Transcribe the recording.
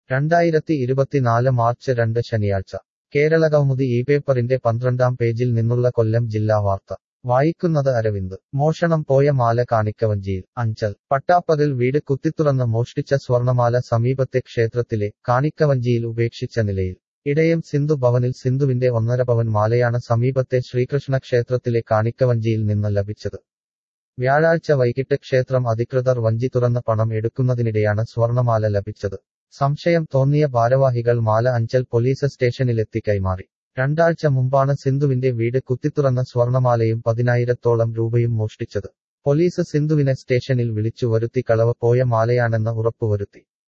രണ്ടായിരത്തി ഇരുപത്തിനാല് മാർച്ച് രണ്ട് ശനിയാഴ്ച കേരള കൗമുദി ഈ പേപ്പറിന്റെ പന്ത്രണ്ടാം പേജിൽ നിന്നുള്ള കൊല്ലം ജില്ലാ വാർത്ത വായിക്കുന്നത് അരവിന്ദ് മോഷണം പോയ മാല കാണിക്കവഞ്ചിയിൽ അഞ്ചൽ പട്ടാപ്പകൽ വീട് കുത്തിത്തുറന്ന് മോഷ്ടിച്ച സ്വർണമാല സമീപത്തെ ക്ഷേത്രത്തിലെ കാണിക്കവഞ്ചിയിൽ ഉപേക്ഷിച്ച നിലയിൽ ഇടയം സിന്ധു ഭവനിൽ സിന്ധുവിന്റെ ഒന്നര പവൻ മാലയാണ് സമീപത്തെ ശ്രീകൃഷ്ണ ക്ഷേത്രത്തിലെ കാണിക്കവഞ്ചിയിൽ നിന്ന് ലഭിച്ചത് വ്യാഴാഴ്ച വൈകിട്ട് ക്ഷേത്രം അധികൃതർ വഞ്ചി തുറന്ന് പണം എടുക്കുന്നതിനിടെയാണ് സ്വർണമാല ലഭിച്ചത് സംശയം തോന്നിയ ഭാരവാഹികൾ മാല അഞ്ചൽ പോലീസ് സ്റ്റേഷനിലെത്തി കൈമാറി രണ്ടാഴ്ച മുമ്പാണ് സിന്ധുവിന്റെ വീട് കുത്തിത്തുറന്ന സ്വർണമാലയും പതിനായിരത്തോളം രൂപയും മോഷ്ടിച്ചത് പോലീസ് സിന്ധുവിനെ സ്റ്റേഷനിൽ വിളിച്ചു വരുത്തി കളവ് പോയ മാലയാണെന്ന് ഉറപ്പുവരുത്തി